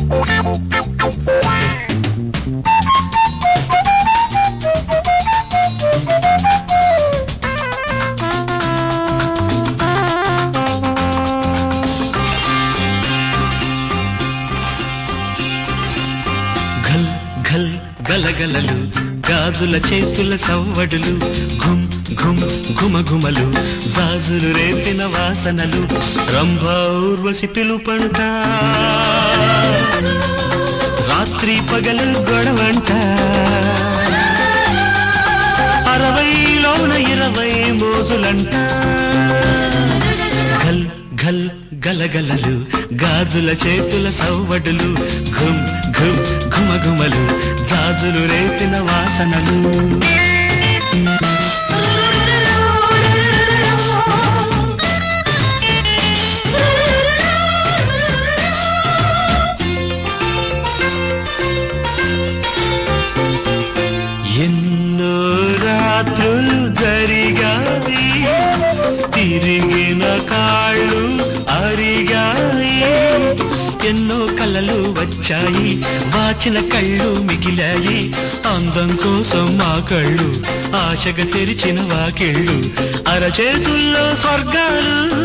ఘల్ ఘల్ గలగలలు గాజుల చేతుల సవ్వడులు ఘుమ్ ఘుమ్ ఘుమఘుమలు జాజులు రేపిన వాసనలు రంభా ఊర్వశి పిలుపంట రాత్రి పగలు గొడవంట అరవైలోన ఇరవై మోజులంట ఘల్ ఘల్ గలగలలు గాజుల చేతుల సవ్వడులు ఘుమ్ ఘుమ్ ఘుమఘుమలు జాజులు రేపిన వాసనలు ఎన్నో రాత్రులు జరిగాయి తిరిగిన కాళ్ళు అరిగాయి ఎన్నో కలలు వచ్చాయి వాచిన కళ్ళు మిగిలాయి అందం కోసం మా కళ్ళు ఆశగా తెరిచిన వాకిళ్ళు అరచేతుల్లో స్వర్గాలు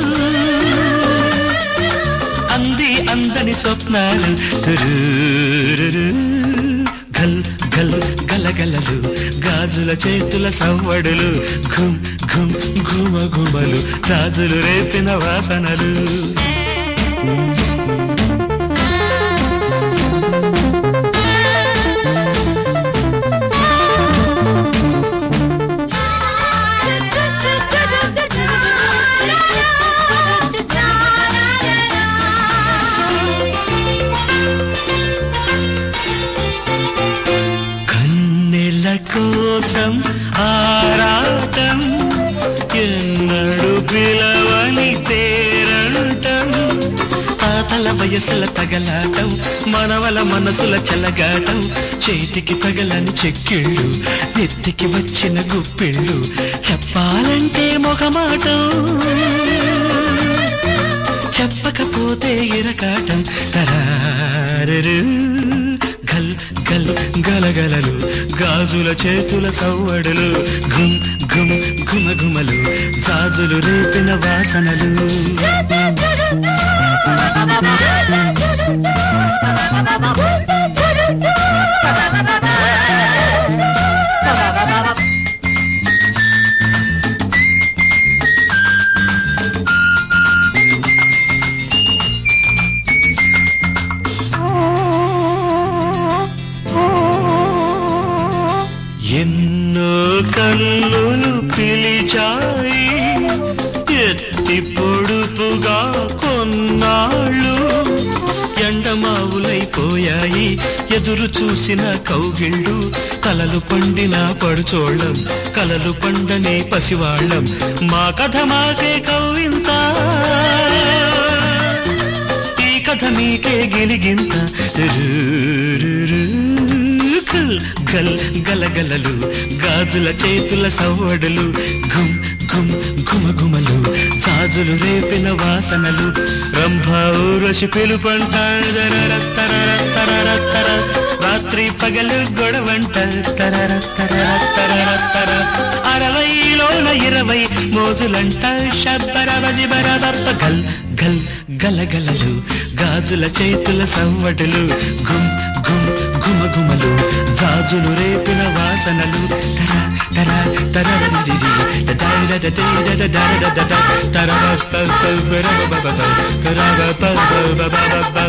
అంది అందని స్వప్నాలు తురురురు. ఘల్ ఘల్ గలగలలు గాజుల చేతుల సవ్వడులు ఘుమ్ ఘుమ్ ఘుమ ఘుమలు రాజులు రేపిన వాసనలు కన్నెల కోసం ఆరాటం ఎన్నడు పిలవని తేరంటం తాతల వయసుల తగలాటం మనవల మనసుల చెలగాటం చేతికి తగలని చెక్కిళ్ళు నెత్తికి వచ్చిన గుప్పిళ్ళు చెప్పాలంటే మొగమాటం చెప్పకపోతే ఇరకాటం తరారు గల్ గల్ గలగలలు గాజుల చేతుల సవ్వడులు ఘుమ్ ఘుమ్ ఘుమ ఘుమలు జాజులు రేపిన వాసనలు ఎన్నో కన్నులు పిలిచాయి ఎత్తి పొడుపుగా కొన్నాళ్ళు ఎండమావులైపోయాయి ఎదురు చూసిన కౌగిళ్ళు కలలు పండిన పడుచోళ్ళం కలలు పండని పసివాళ్ళం మా కథ మాకే కవ్వింత ఈ కథ మీకే గిలిగింత రురురు. గల్ గల్ గలగలలు గాజుల చేతుల సవ్వడులు ఘుమ్ ఘుమ్ ఘుమ ఘుమలు జాజులు రేపిన వాసనలు రంభా ఊరసి పిలుపంట దరర తరర తరర తర. రాత్రి పగలు గొడవంట తరర తరర తరర తర. అరవైలోన ఇరవై మోజులంట షబ్బరవది బరబప్ప గల్ గల్ గలగలలు గాజుల చేతుల సవ్వడులు ఘుమ్ ఘుమ్ ఘుమ ఘుమలు జాజులు రేపిన వాసనలు తర తర తరరిరిరి, తడాయిరడడేరడడడడడ, తరరస్తస్తబరబబబ, తరరపబబబబ,